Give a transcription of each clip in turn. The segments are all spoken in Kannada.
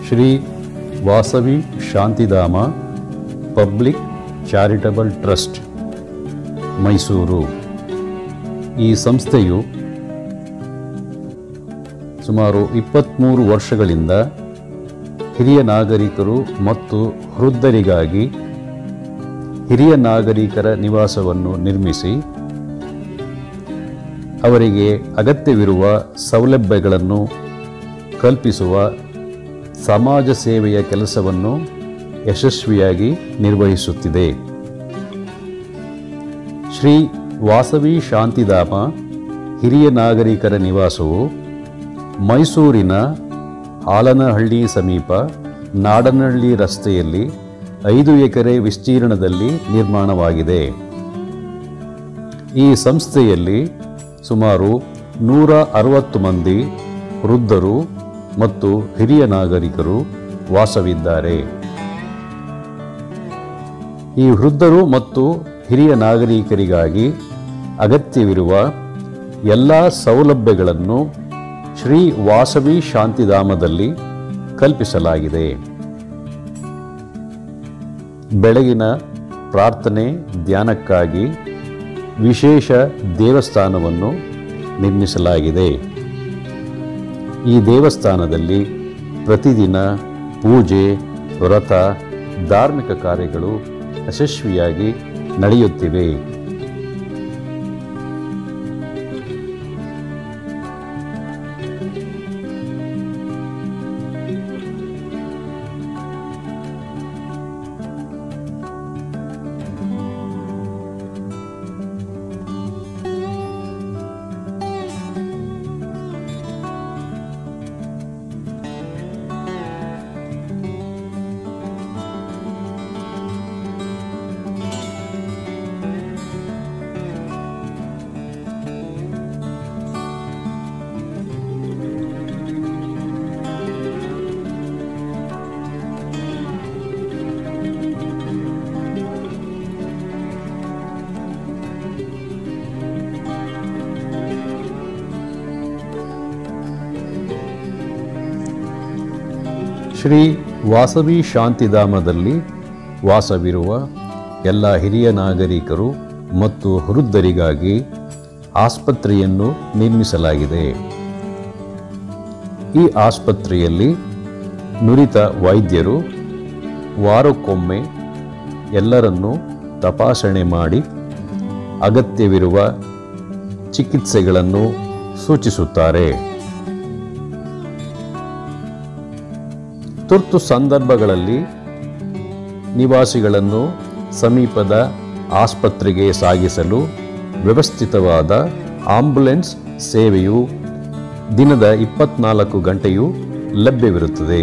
Shri Vasavi Shantidhama public charitable trust Mysuru ಈ ಸಂಸ್ಥೆಯು ಸುಮಾರು ಇಪ್ಪತ್ತ್ಮೂರು ವರ್ಷಗಳಿಂದ ಹಿರಿಯ ನಾಗರಿಕರು ಮತ್ತು ವೃದ್ಧರಿಗಾಗಿ ಹಿರಿಯ ನಾಗರಿಕರ ನಿವಾಸವನ್ನು ನಿರ್ಮಿಸಿ ಅವರಿಗೆ ಅಗತ್ಯವಿರುವ ಸೌಲಭ್ಯಗಳನ್ನು ಕಲ್ಪಿಸುವ ಸಮಾಜ ಸೇವೆಯ ಕೆಲಸವನ್ನು ಯಶಸ್ವಿಯಾಗಿ ನಿರ್ವಹಿಸುತ್ತಿದೆ ಶ್ರೀ ವಾಸವಿ ಶಾಂತಿಧಾಮ ಹಿರಿಯ ನಾಗರಿಕರ ನಿವಾಸವು ಮೈಸೂರಿನ ಆಲನಹಳ್ಳಿ ಸಮೀಪ ನಾಡನಹಳ್ಳಿ ರಸ್ತೆಯಲ್ಲಿ ಐದು ಎಕರೆ ವಿಸ್ತೀರ್ಣದಲ್ಲಿ ನಿರ್ಮಾಣವಾಗಿದೆ ಈ ಸಂಸ್ಥೆಯಲ್ಲಿ ಸುಮಾರು ನೂರ ಅರವತ್ತು ಮಂದಿ ವೃದ್ಧರು ಮತ್ತು ಹಿರಿಯ ನಾಗರಿಕರು ವಾಸವಿದ್ದಾರೆ ಈ ವೃದ್ಧರು ಮತ್ತು ಹಿರಿಯ ನಾಗರಿಕರಿಗಾಗಿ ಅಗತ್ಯವಿರುವ ಎಲ್ಲ ಸೌಲಭ್ಯಗಳನ್ನು ಶ್ರೀ ವಾಸವಿ ಶಾಂತಿಧಾಮದಲ್ಲಿ ಕಲ್ಪಿಸಲಾಗಿದೆ ಬೆಳಗಿನ ಪ್ರಾರ್ಥನೆ ಧ್ಯಾನಕ್ಕಾಗಿ ವಿಶೇಷ ದೇವಸ್ಥಾನವನ್ನು ನಿರ್ಮಿಸಲಾಗಿದೆ ಈ ದೇವಸ್ಥಾನದಲ್ಲಿ ಪ್ರತಿದಿನ ಪೂಜೆ ವ್ರತ ಧಾರ್ಮಿಕ ಕಾರ್ಯಗಳು ಯಶಸ್ವಿಯಾಗಿ ನಡೆಯುತ್ತಿವೆ ಶ್ರೀ ವಾಸವಿ ಶಾಂತಿಧಾಮದಲ್ಲಿ ವಾಸವಿರುವ ಎಲ್ಲ ಹಿರಿಯ ನಾಗರಿಕರು ಮತ್ತು ವೃದ್ಧರಿಗಾಗಿ ಆಸ್ಪತ್ರೆಯನ್ನು ನಿರ್ಮಿಸಲಾಗಿದೆ ಈ ಆಸ್ಪತ್ರೆಯಲ್ಲಿ ನುರಿತ ವೈದ್ಯರು ವಾರಕ್ಕೊಮ್ಮೆ ಎಲ್ಲರನ್ನೂ ತಪಾಸಣೆ ಮಾಡಿ ಅಗತ್ಯವಿರುವ ಚಿಕಿತ್ಸೆಗಳನ್ನು ಸೂಚಿಸುತ್ತಾರೆ ತುರ್ತು ಸಂದರ್ಭಗಳಲ್ಲಿ ನಿವಾಸಿಗಳನ್ನು ಸಮೀಪದ ಆಸ್ಪತ್ರೆಗೆ ಸಾಗಿಸಲು ವ್ಯವಸ್ಥಿತವಾದ ಆಂಬ್ಯುಲೆನ್ಸ್ ಸೇವೆಯು ದಿನದ ಇಪ್ಪತ್ನಾಲ್ಕು ಗಂಟೆಯೂ ಲಭ್ಯವಿರುತ್ತದೆ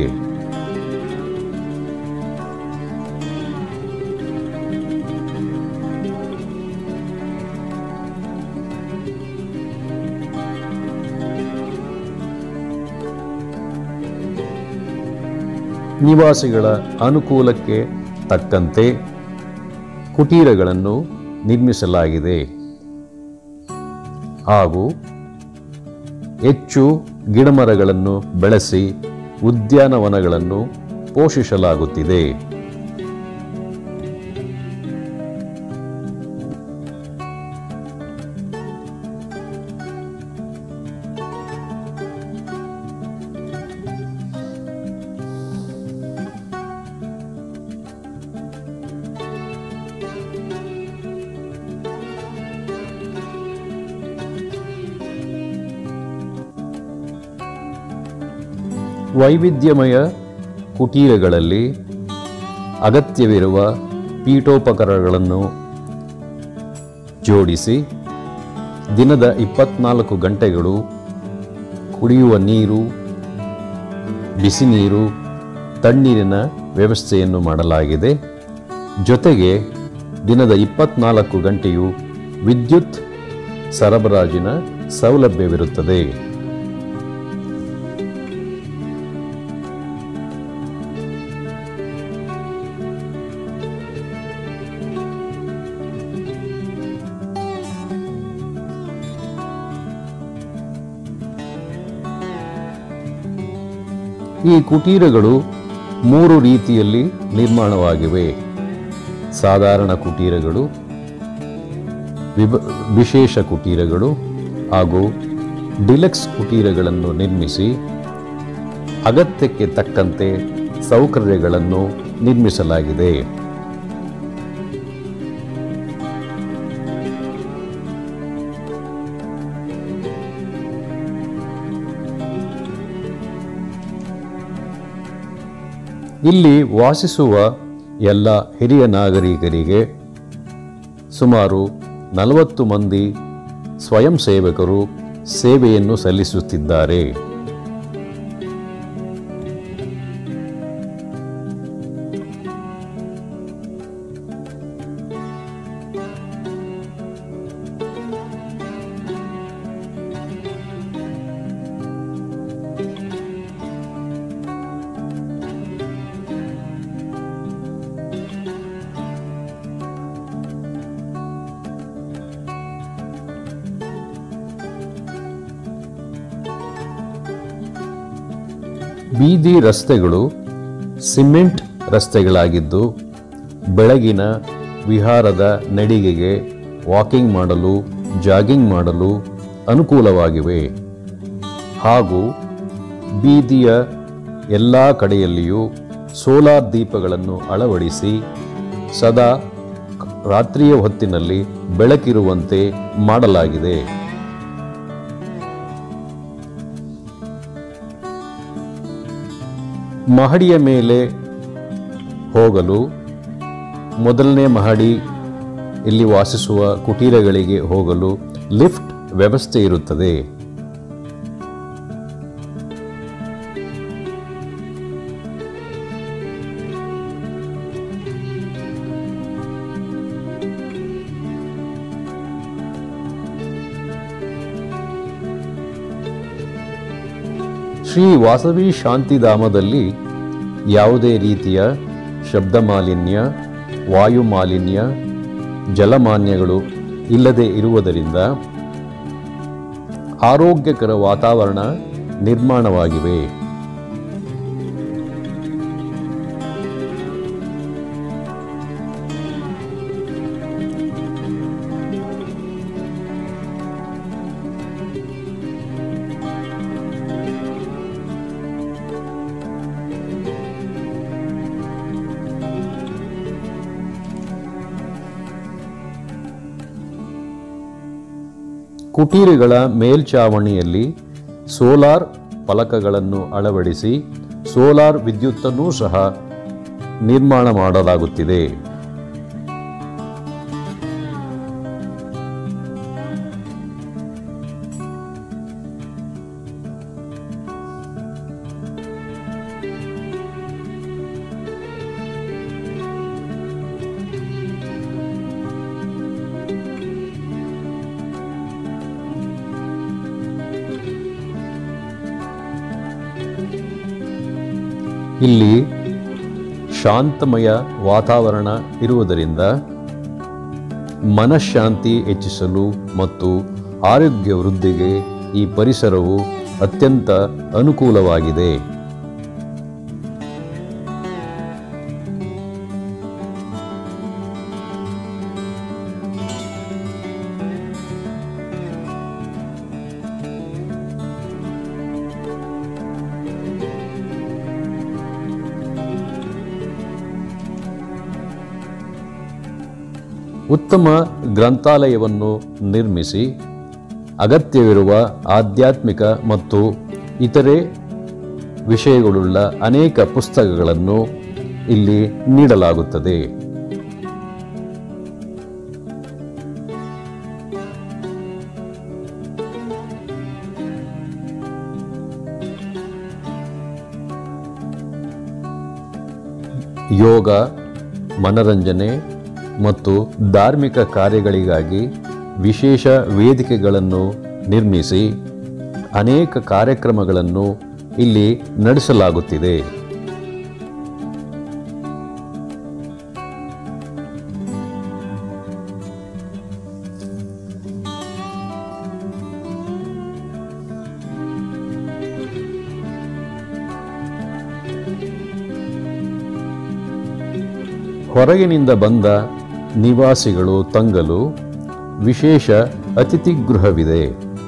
ನಿವಾಸಿಗಳ ಅನುಕೂಲಕ್ಕೆ ತಕ್ಕಂತೆ ಕುಟೀರಗಳನ್ನು ನಿರ್ಮಿಸಲಾಗಿದೆ ಹಾಗೂ ಹೆಚ್ಚು ಗಿಡಮರಗಳನ್ನು ಬೆಳೆಸಿ ಉದ್ಯಾನವನಗಳನ್ನು ಪೋಷಿಸಲಾಗುತ್ತಿದೆ ವೈವಿಧ್ಯಮಯ ಕುಟೀರಗಳಲ್ಲಿ ಅಗತ್ಯವಿರುವ ಪೀಠೋಪಕರಣಗಳನ್ನು ಜೋಡಿಸಿ ದಿನದ ಇಪ್ಪತ್ನಾಲ್ಕು ಗಂಟೆಗಳು ಕುಡಿಯುವ ನೀರು ಬಿಸಿ ನೀರು ತಣ್ಣೀರಿನ ವ್ಯವಸ್ಥೆಯನ್ನು ಮಾಡಲಾಗಿದೆ ಜೊತೆಗೆ ದಿನದ ಇಪ್ಪತ್ನಾಲ್ಕು ಗಂಟೆಯು ವಿದ್ಯುತ್ ಸರಬರಾಜಿನ ಸೌಲಭ್ಯವಿರುತ್ತದೆ ಈ ಕುಟೀರಗಳು ಮೂರು ರೀತಿಯಲ್ಲಿ ನಿರ್ಮಾಣವಾಗಿವೆ ಸಾಧಾರಣ ಕುಟೀರಗಳು ವಿಭ ವಿಶೇಷ ಕುಟೀರಗಳು ಹಾಗೂ ಡಿಲಕ್ಸ್ ಕುಟೀರಗಳನ್ನು ನಿರ್ಮಿಸಿ ಅಗತ್ಯಕ್ಕೆ ತಕ್ಕಂತೆ ಸೌಕರ್ಯಗಳನ್ನು ನಿರ್ಮಿಸಲಾಗಿದೆ ಇಲ್ಲಿ ವಾಸಿಸುವ ಎಲ್ಲ ಹಿರಿಯ ನಾಗರಿಕರಿಗೆ ಸುಮಾರು ನಲವತ್ತು ಮಂದಿ ಸ್ವಯಂ ಸೇವಕರು ಸೇವೆಯನ್ನು ಸಲ್ಲಿಸುತ್ತಿದ್ದಾರೆ ಬೀದಿ ರಸ್ತೆಗಳು ಸಿಮೆಂಟ್ ರಸ್ತೆಗಳಾಗಿದ್ದು ಬೆಳಗಿನ ವಿಹಾರದ ನಡಿಗೆಗೆ ವಾಕಿಂಗ್ ಮಾಡಲು ಜಾಗಿಂಗ್ ಮಾಡಲು ಅನುಕೂಲವಾಗಿವೆ ಹಾಗೂ ಬೀದಿಯ ಎಲ್ಲ ಕಡೆಯಲ್ಲಿಯೂ ಸೋಲಾರ್ ದೀಪಗಳನ್ನು ಅಳವಡಿಸಿ ಸದಾ ರಾತ್ರಿಯ ಹೊತ್ತಿನಲ್ಲಿ ಬೆಳಕಿರುವಂತೆ ಮಾಡಲಾಗಿದೆ ಮಹಡಿಯ ಮೇಲೆ ಹೋಗಲು ಮೊದಲನೇ ಮಹಡಿ ಇಲ್ಲಿ ವಾಸಿಸುವ ಕುಟೀರಗಳಿಗೆ ಹೋಗಲು ಲಿಫ್ಟ್ ವ್ಯವಸ್ಥೆ ಇರುತ್ತದೆ ಶ್ರೀ ವಾಸವಿ ಶಾಂತಿಧಾಮದಲ್ಲಿ ಯಾವುದೇ ರೀತಿಯ ಶಬ್ದ ಮಾಲಿನ್ಯ ವಾಯು ಮಾಲಿನ್ಯ ಜಲಮಾನ್ಯಗಳು ಇಲ್ಲದೆ ಇರುವುದರಿಂದ ಆರೋಗ್ಯಕರ ವಾತಾವರಣ ನಿರ್ಮಾಣವಾಗಿವೆ ಕುಟೀರಗಳ ಮೇಲ್ಛಾವಣಿಯಲ್ಲಿ ಸೋಲಾರ್ ಫಲಕಗಳನ್ನು ಅಳವಡಿಸಿ ಸೋಲಾರ್ ವಿದ್ಯುತ್ತನ್ನೂ ಸಹ ನಿರ್ಮಾಣ ಮಾಡಲಾಗುತ್ತಿದೆ ಇಲ್ಲಿ ಶಾಂತಮಯ ವಾತಾವರಣ ಇರುವುದರಿಂದ ಮನಃಶಾಂತಿ ಹೆಚ್ಚಿಸಲು ಮತ್ತು ಆರೋಗ್ಯ ವೃದ್ಧಿಗೆ ಈ ಪರಿಸರವು ಅತ್ಯಂತ ಅನುಕೂಲವಾಗಿದೆ ಉತ್ತಮ ಗ್ರಂಥಾಲಯವನ್ನು ನಿರ್ಮಿಸಿ ಅಗತ್ಯವಿರುವ ಆಧ್ಯಾತ್ಮಿಕ ಮತ್ತು ಇತರೆ ವಿಷಯಗಳುಳ್ಳ ಅನೇಕ ಪುಸ್ತಕಗಳನ್ನು ಇಲ್ಲಿ ನೀಡಲಾಗುತ್ತದೆ ಯೋಗ ಮನರಂಜನೆ ಮತ್ತು ಧಾರ್ಮಿಕ ಕಾರ್ಯಗಳಿಗಾಗಿ ವಿಶೇಷ ವೇದಿಕೆಗಳನ್ನು ನಿರ್ಮಿಸಿ ಅನೇಕ ಕಾರ್ಯಕ್ರಮಗಳನ್ನು ಇಲ್ಲಿ ನಡೆಸಲಾಗುತ್ತಿದೆ ಹೊರಗಿನಿಂದ ಬಂದ ನಿವಾಸಿಗಳು ತಂಗಲು ವಿಶೇಷ ಅತಿಥಿ ಗೃಹವಿದೆ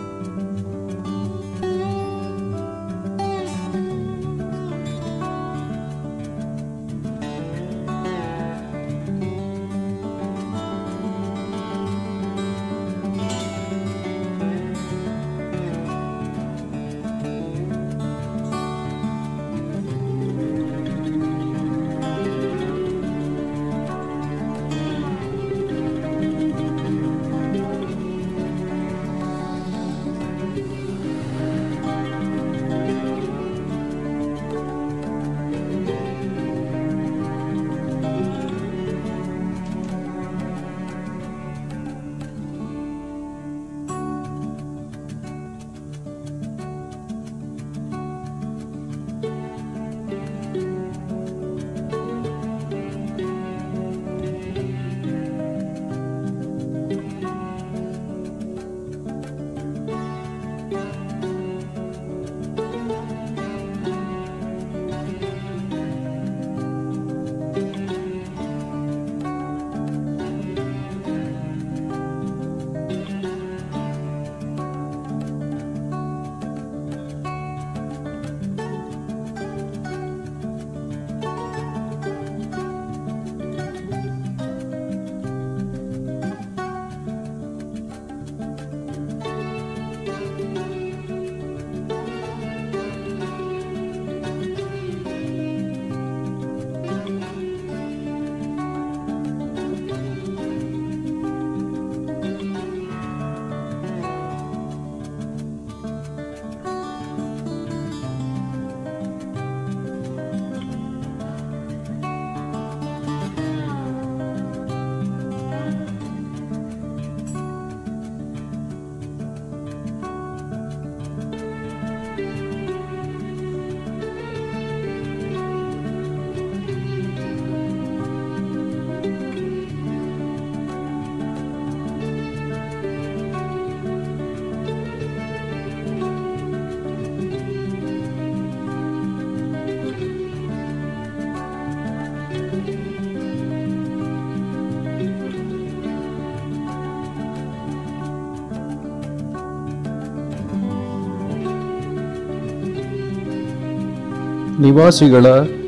ನಿವಾಸಿಗಳ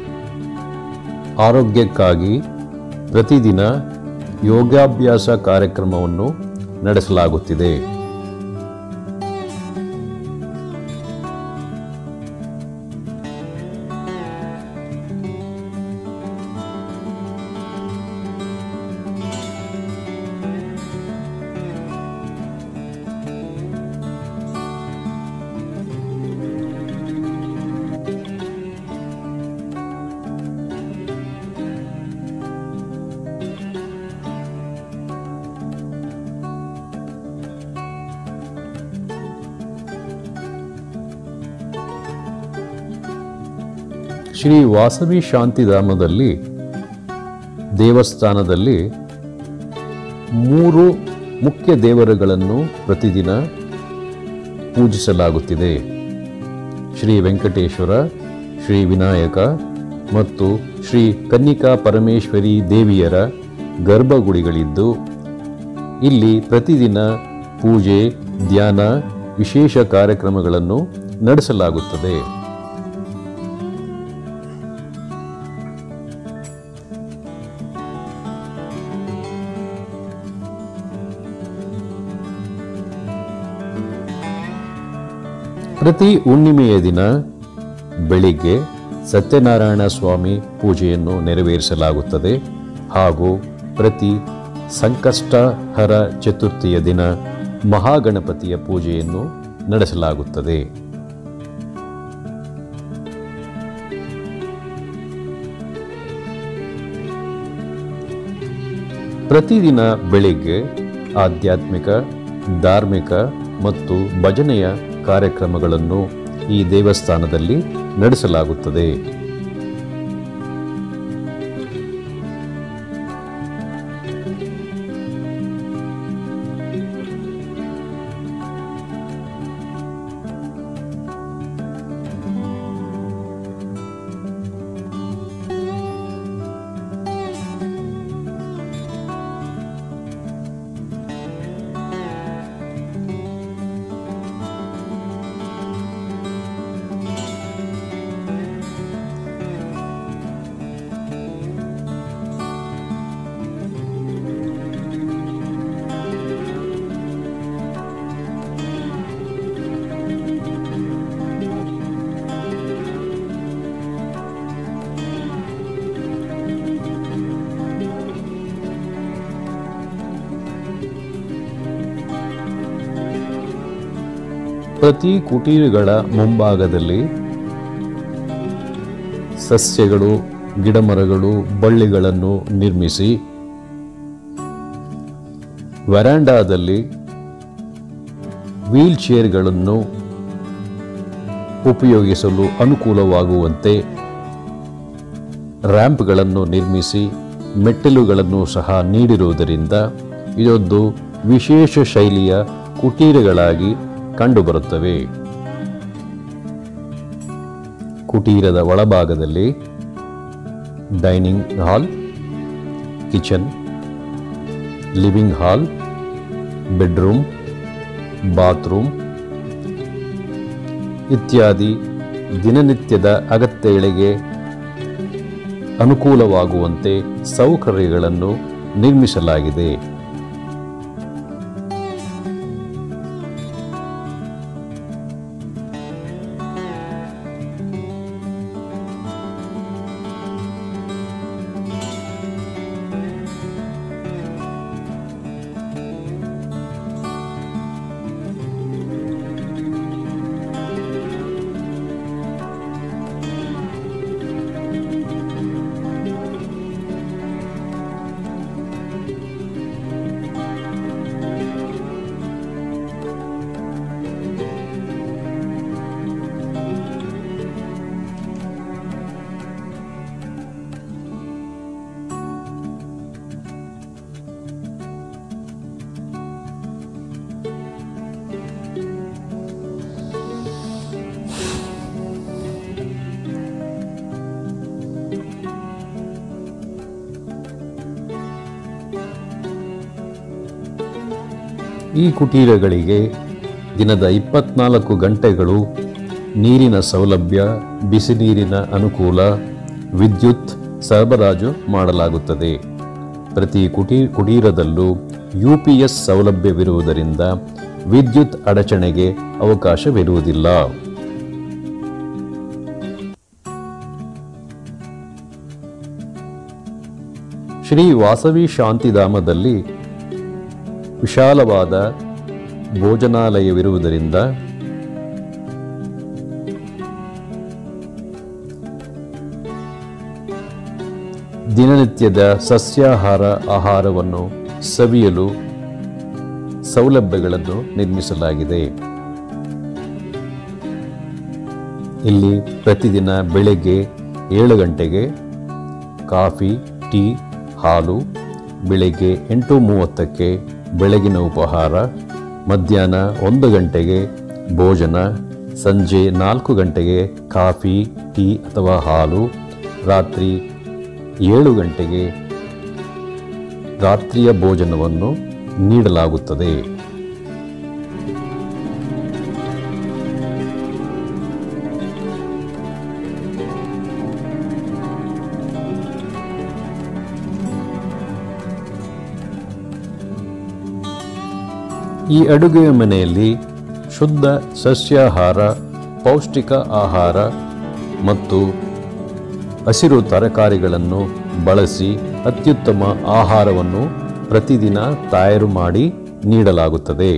ಆರೋಗ್ಯಕ್ಕಾಗಿ ಪ್ರತಿದಿನ ಯೋಗಾಭ್ಯಾಸ ಕಾರ್ಯಕ್ರಮವನ್ನು ನಡೆಸಲಾಗುತ್ತಿದೆ ಶ್ರೀ ವಾಸವಿ ಶಾಂತಿಧಾಮದಲ್ಲಿ ದೇವಸ್ಥಾನದಲ್ಲಿ ಮೂರು ಮುಖ್ಯ ದೇವರುಗಳನ್ನು ಪ್ರತಿದಿನ ಪೂಜಿಸಲಾಗುತ್ತಿದೆ ಶ್ರೀ ವೆಂಕಟೇಶ್ವರ ಶ್ರೀ ವಿನಾಯಕ ಮತ್ತು ಶ್ರೀ ಕನ್ನಿಕಾ ಪರಮೇಶ್ವರಿ ದೇವಿಯರ ಗರ್ಭಗುಡಿಗಳಿದ್ದು ಇಲ್ಲಿ ಪ್ರತಿದಿನ ಪೂಜೆ ಧ್ಯಾನ ವಿಶೇಷ ಕಾರ್ಯಕ್ರಮಗಳನ್ನು ನಡೆಸಲಾಗುತ್ತದೆ ಪ್ರತಿ ಹುಣ್ಣಿಮೆಯ ದಿನ ಬೆಳಿಗ್ಗೆ ಸತ್ಯನಾರಾಯಣ ಸ್ವಾಮಿ ಪೂಜೆಯನ್ನು ನೆರವೇರಿಸಲಾಗುತ್ತದೆ ಹಾಗೂ ಪ್ರತಿ ಸಂಕಷ್ಟಹರ ಚತುರ್ಥಿಯ ದಿನ ಮಹಾಗಣಪತಿಯ ಪೂಜೆಯನ್ನು ನಡೆಸಲಾಗುತ್ತದೆ ಪ್ರತಿದಿನ ಬೆಳಿಗ್ಗೆ ಆಧ್ಯಾತ್ಮಿಕ ಧಾರ್ಮಿಕ ಮತ್ತು ಭಜನೆಯ ಕಾರ್ಯಕ್ರಮಗಳನ್ನು ಈ ದೇವಸ್ಥಾನದಲ್ಲಿ ನಡೆಸಲಾಗುತ್ತದೆ ಪ್ರತಿ ಕುಟೀರಗಳ ಮುಂಭಾಗದಲ್ಲಿ ಸಸ್ಯಗಳು ಗಿಡಮರಗಳು ಬಳ್ಳಿಗಳನ್ನು ನಿರ್ಮಿಸಿ ವರಾಂಡಾದಲ್ಲಿ ವೀಲ್ ಚೇರ್ಗಳನ್ನು ಉಪಯೋಗಿಸಲು ಅನುಕೂಲವಾಗುವಂತೆ ರ್ಯಾಂಪ್ಗಳನ್ನು ನಿರ್ಮಿಸಿ ಮೆಟ್ಟಿಲುಗಳನ್ನು ಸಹ ನೀಡಿರುವುದರಿಂದ ಇದೊಂದು ವಿಶೇಷ ಶೈಲಿಯ ಕುಟೀರಗಳಾಗಿ ಕಂಡುಬರುತ್ತವೆ ಕುಟೀರದ ಒಳಭಾಗದಲ್ಲಿ dining hall kitchen living hall bedroom bathroom ಇತ್ಯಾದಿ ದಿನನಿತ್ಯದ ಅಗತ್ಯಗಳಿಗೆ ಅನುಕೂಲವಾಗುವಂತೆ ಸೌಕರ್ಯಗಳನ್ನು ನಿರ್ಮಿಸಲಾಗಿದೆ ಈ ಕುಟೀರಗಳಿಗೆ ದಿನದ ಇಪ್ಪತ್ನಾಲ್ಕು ಗಂಟೆಗಳು ನೀರಿನ ಸೌಲಭ್ಯ ಬಿಸಿ ನೀರಿನ ಅನುಕೂಲ ವಿದ್ಯುತ್ ಸರಬರಾಜು ಮಾಡಲಾಗುತ್ತದೆ ಪ್ರತಿ ಕುಟಿ ಕುಟೀರದಲ್ಲೂ ಯು ಪಿ ಎಸ್ ಸೌಲಭ್ಯವಿರುವುದರಿಂದ ವಿದ್ಯುತ್ ಅಡಚಣೆಗೆ ಅವಕಾಶವಿರುವುದಿಲ್ಲ ಶ್ರೀ ವಾಸವಿ ಶಾಂತಿಧಾಮದಲ್ಲಿ ವಿಶಾಲವಾದ ಭೋಜನಾಲಯವಿರುವುದರಿಂದ ದಿನನಿತ್ಯದ ಸಸ್ಯಾಹಾರ ಆಹಾರವನ್ನು ಸವಿಯಲು ಸೌಲಭ್ಯಗಳನ್ನು ನಿರ್ಮಿಸಲಾಗಿದೆ ಇಲ್ಲಿ ಪ್ರತಿದಿನ ಬೆಳಗ್ಗೆ ಏಳು ಗಂಟೆಗೆ ಕಾಫಿ ಟೀ ಹಾಲು ಬೆಳಗ್ಗೆ ಎಂಟು ಮೂವತ್ತಕ್ಕೆ ಬೆಳಗಿನ ಉಪಹಾರ ಮಧ್ಯಾಹ್ನ ಒಂದು ಗಂಟೆಗೆ ಭೋಜನ ಸಂಜೆ ನಾಲ್ಕು ಗಂಟೆಗೆ ಕಾಫಿ ಟೀ ಅಥವಾ ಹಾಲು ರಾತ್ರಿ ಏಳು ಗಂಟೆಗೆ ರಾತ್ರಿಯ ಭೋಜನವನ್ನು ನೀಡಲಾಗುತ್ತದೆ ಈ ಅಡುಗೆಯ ಮನೆಯಲ್ಲಿ ಶುದ್ಧ ಸಸ್ಯಾಹಾರ ಪೌಷ್ಟಿಕ ಆಹಾರ ಮತ್ತು ಹಸಿರು ತರಕಾರಿಗಳನ್ನು ಬಳಸಿ ಅತ್ಯುತ್ತಮ ಆಹಾರವನ್ನು ಪ್ರತಿದಿನ ತಯಾರು ಮಾಡಿ ನೀಡಲಾಗುತ್ತದೆ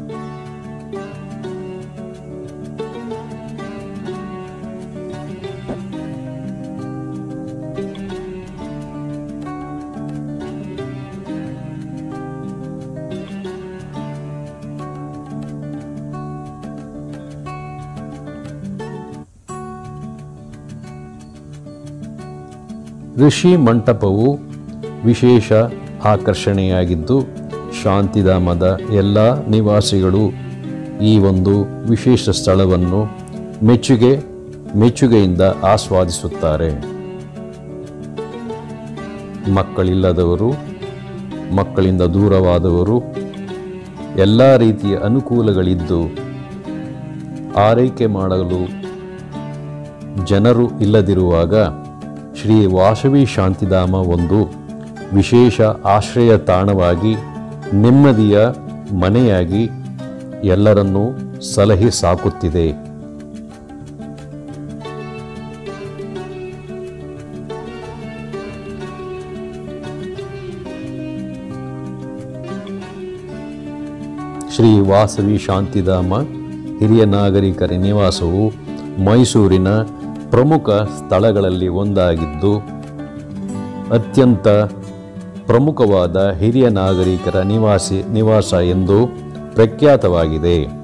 ಋಷಿ ಮಂಟಪವು ವಿಶೇಷ ಆಕರ್ಷಣೆಯಾಗಿದ್ದು ಶಾಂತಿಧಾಮದ ಎಲ್ಲ ನಿವಾಸಿಗಳು ಈ ಒಂದು ವಿಶೇಷ ಸ್ಥಳವನ್ನು ಮೆಚ್ಚುಗೆ ಮೆಚ್ಚುಗೆಯಿಂದ ಆಸ್ವಾದಿಸುತ್ತಾರೆ ಮಕ್ಕಳಿಲ್ಲದವರು ಮಕ್ಕಳಿಂದ ದೂರವಾದವರು ಎಲ್ಲ ರೀತಿಯ ಅನುಕೂಲಗಳಿದ್ದು ಆರೈಕೆ ಮಾಡಲು ಜನರು ಇಲ್ಲದಿರುವಾಗ ಶ್ರೀ ವಾಸವಿ ಶಾಂತಿಧಾಮ ಒಂದು ವಿಶೇಷ ಆಶ್ರಯ ತಾಣವಾಗಿ ನೆಮ್ಮದಿಯ ಮನೆಯಾಗಿ ಎಲ್ಲರನ್ನೂ ಸಲಹಿ ಸಾಕುತ್ತಿದೆ ಶ್ರೀ ವಾಸವಿ ಶಾಂತಿಧಾಮ ಹಿರಿಯ ನಾಗರಿಕರ ನಿವಾಸವು ಮೈಸೂರಿನ ಪ್ರಮುಖ ಸ್ಥಳಗಳಲ್ಲಿ ಒಂದಾಗಿದ್ದು ಅತ್ಯಂತ ಪ್ರಮುಖವಾದ ಹಿರಿಯ ನಾಗರಿಕರ ನಿವಾಸಿ ನಿವಾಸ ಎಂದು ಪ್ರಖ್ಯಾತವಾಗಿದೆ